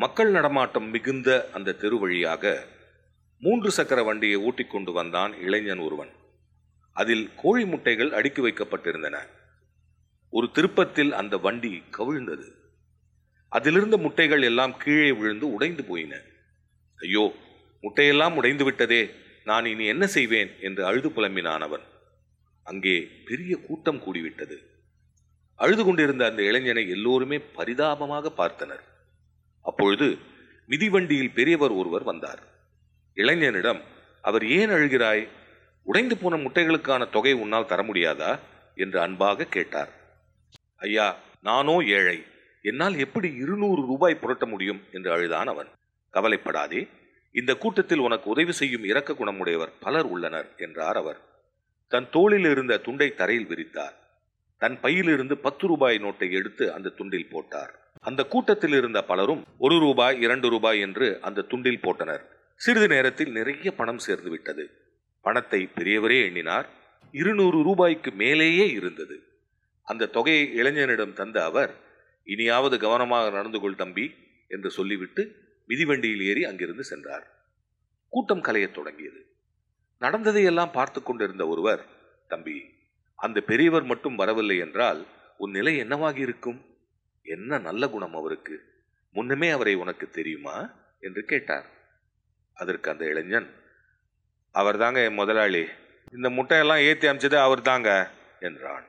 மக்கள் நடமாட்டம் மிகுந்த அந்த தெரு வழியாக மூன்று சக்கர வண்டியை ஊட்டிக் கொண்டு வந்தான் இளைஞன் ஒருவன் அதில் கோழி முட்டைகள் அடுக்கி வைக்கப்பட்டிருந்தன ஒரு திருப்பத்தில் அந்த வண்டி கவிழ்ந்தது அதிலிருந்த முட்டைகள் எல்லாம் கீழே விழுந்து உடைந்து போயின ஐயோ முட்டையெல்லாம் உடைந்து விட்டதே நான் இனி என்ன செய்வேன் என்று அழுது புலம்பினான் அவன் அங்கே பெரிய கூட்டம் கூடிவிட்டது அழுது கொண்டிருந்த அந்த இளைஞனை எல்லோருமே பரிதாபமாக பார்த்தனர் அப்பொழுது மிதிவண்டியில் பெரியவர் ஒருவர் வந்தார் இளைஞனிடம் அவர் ஏன் அழுகிறாய் உடைந்து போன முட்டைகளுக்கான தொகை உன்னால் தர முடியாதா என்று அன்பாக கேட்டார் ஐயா நானோ ஏழை என்னால் எப்படி இருநூறு ரூபாய் புரட்ட முடியும் என்று அழுதான் அவன் கவலைப்படாதே இந்த கூட்டத்தில் உனக்கு உதவி செய்யும் இரக்க குணமுடையவர் பலர் உள்ளனர் என்றார் அவர் தன் தோளில் இருந்த துண்டை தரையில் விரித்தார் தன் பையிலிருந்து பத்து ரூபாய் நோட்டை எடுத்து அந்த துண்டில் போட்டார் அந்த கூட்டத்தில் இருந்த பலரும் ஒரு ரூபாய் இரண்டு ரூபாய் என்று அந்த துண்டில் போட்டனர் சிறிது நேரத்தில் நிறைய பணம் சேர்ந்து விட்டது பணத்தை பெரியவரே எண்ணினார் இருநூறு ரூபாய்க்கு மேலேயே இருந்தது அந்த தொகையை இளைஞனிடம் தந்த அவர் இனியாவது கவனமாக நடந்து கொள் தம்பி என்று சொல்லிவிட்டு மிதிவண்டியில் ஏறி அங்கிருந்து சென்றார் கூட்டம் கலையத் தொடங்கியது நடந்ததையெல்லாம் பார்த்து கொண்டிருந்த ஒருவர் தம்பி அந்த பெரியவர் மட்டும் வரவில்லை என்றால் உன் நிலை என்னவாகி இருக்கும் என்ன நல்ல குணம் அவருக்கு முன்னமே அவரை உனக்கு தெரியுமா என்று கேட்டார் அதற்கு அந்த இளைஞன் அவர் தாங்க என் முதலாளி இந்த முட்டையெல்லாம் ஏத்தி அமைச்சது அவர் தாங்க என்றான்